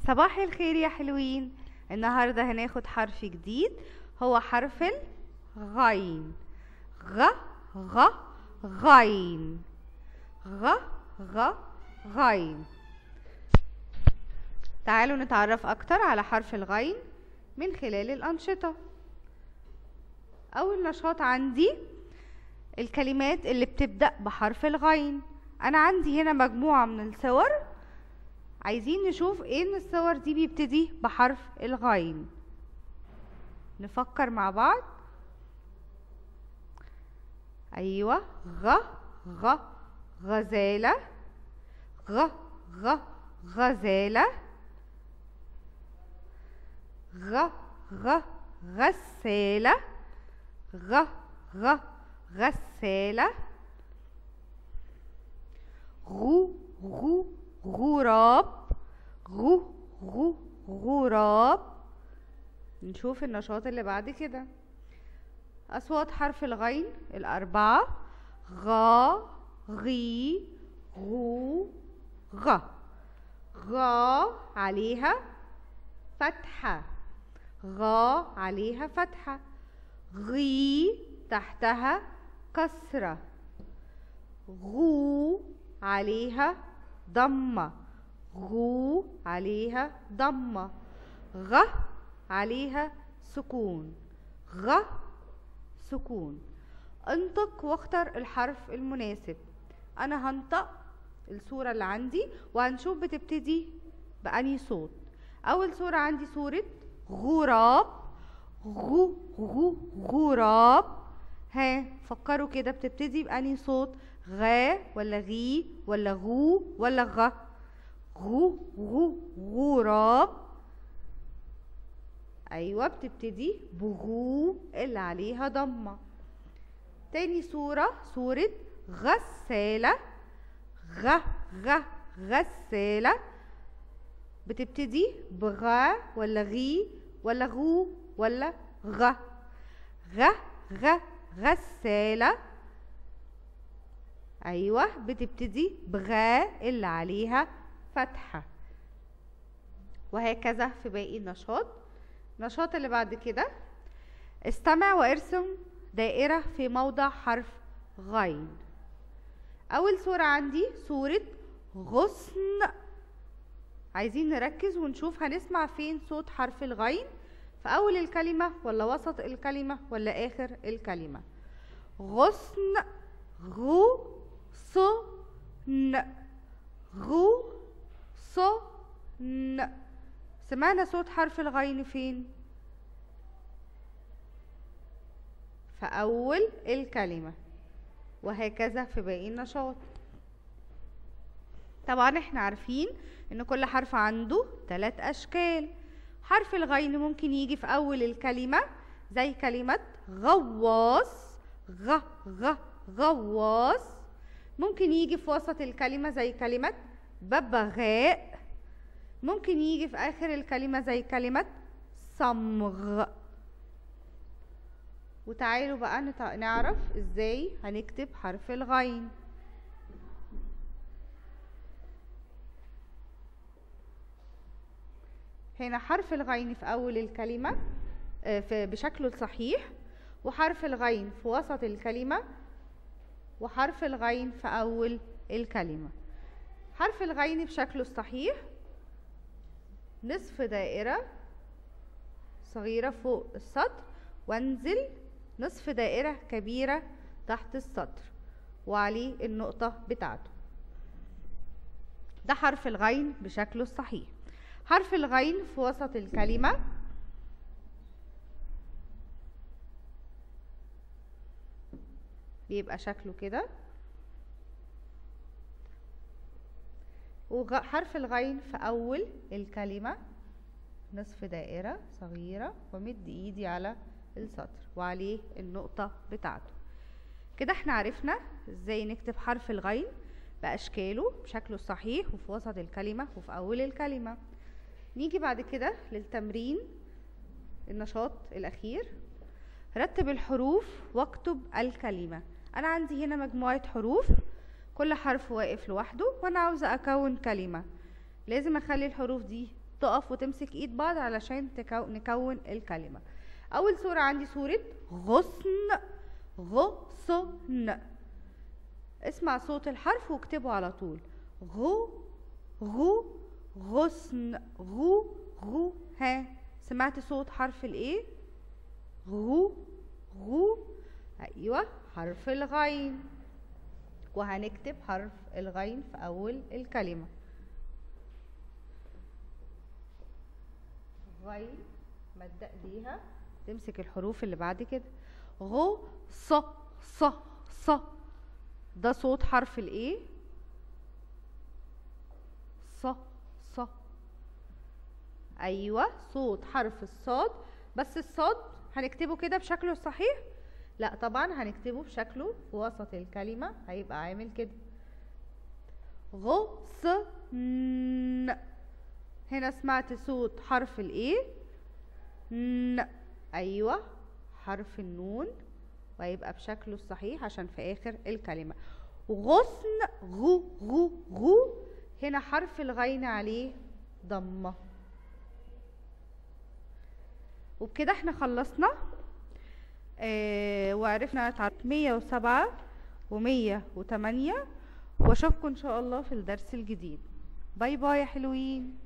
صباح الخير يا حلوين النهارده هناخد حرف جديد هو حرف الغين غ غ غين غ غ غين تعالوا نتعرف اكتر على حرف الغين من خلال الانشطه اول نشاط عندي الكلمات اللي بتبدا بحرف الغين انا عندي هنا مجموعه من الصور عايزين نشوف ايه من الصور دي بيبتدي بحرف الغين نفكر مع بعض ايوه غ غ غزالة غ غ غزالة غ غ غسالة غ غ غسالة غو غو غراب غو غو غراب نشوف النشاط اللي بعد كده أصوات حرف الغين الأربعة غا غي غو غ غا عليها فتحة غا عليها فتحة غي تحتها كسرة غو عليها ضمة غو عليها ضمة غ عليها سكون غ سكون انطق واختر الحرف المناسب انا هنطق الصورة اللي عندي وهنشوف بتبتدي بأني صوت اول صورة عندي صورة غراب غو غو غراب ها فكروا كده بتبتدي بأني صوت غا ولا غي ولا غو ولا غ غو غو غراب ايوه بتبتدي بغو اللي عليها ضمه تاني صوره صوره غساله غ غ غساله بتبتدي بغا ولا غي ولا غو ولا غ غ غ غساله ايوه بتبتدي بغاء اللي عليها فتحه وهكذا في باقي النشاط النشاط اللي بعد كده استمع وارسم دائرة في موضع حرف غين أول صورة عندي صورة غصن عايزين نركز ونشوف هنسمع فين صوت حرف الغين في أول الكلمة ولا وسط الكلمة ولا آخر الكلمة غصن غو ص ن غو ص ن سمعنا صوت حرف الغين فين في أول الكلمة وهكذا في باقي النشاط طبعا احنا عارفين ان كل حرف عنده ثلاث اشكال حرف الغين ممكن يجي في اول الكلمة زي كلمة غواص غ غ غواص ممكن يجي في وسط الكلمة زي كلمة ببغاء ممكن يجي في آخر الكلمة زي كلمة صمغ وتعالوا بقى نعرف ازاي هنكتب حرف الغين هنا حرف الغين في أول الكلمة في بشكله الصحيح وحرف الغين في وسط الكلمة وحرف الغين في أول الكلمة حرف الغين بشكله الصحيح نصف دائرة صغيرة فوق السطر وانزل نصف دائرة كبيرة تحت السطر وعليه النقطة بتاعته ده حرف الغين بشكله الصحيح حرف الغين في وسط الكلمة بيبقى شكله كده وحرف الغين في أول الكلمة نصف دائرة صغيرة ومد إيدي على السطر وعليه النقطة بتاعته كده احنا عرفنا ازاي نكتب حرف الغين بأشكاله بشكله الصحيح وفي وسط الكلمة وفي أول الكلمة نيجي بعد كده للتمرين النشاط الأخير رتب الحروف واكتب الكلمة أنا عندي هنا مجموعة حروف كل حرف واقف لوحده وأنا عاوزة أكون كلمة لازم أخلي الحروف دي تقف وتمسك ايد بعض علشان تكو... نكون الكلمة اول صورة عندي صورة غصن غصن اسمع صوت الحرف واكتبه على طول غو غو غصن غو غو ها سمعت صوت حرف الايه غو غو ايوه حرف الغين وهنكتب حرف الغين في اول الكلمه غين مد ايديها تمسك الحروف اللي بعد كده غو ص ص ص ده صوت حرف الايه ص ص ايوه صوت حرف الصاد بس الصاد هنكتبه كده بشكله الصحيح لا طبعا هنكتبه بشكله في وسط الكلمة هيبقى عامل كده غصن هنا سمعت صوت حرف الايه ن ايوه حرف النون وهيبقى بشكله الصحيح عشان في اخر الكلمة غصن غو غو غو هنا حرف الغين عليه ضمه وبكده احنا خلصنا اه وعرفنا نتعرف 107 و108 واشوفكم ان شاء الله في الدرس الجديد باي باي يا حلوين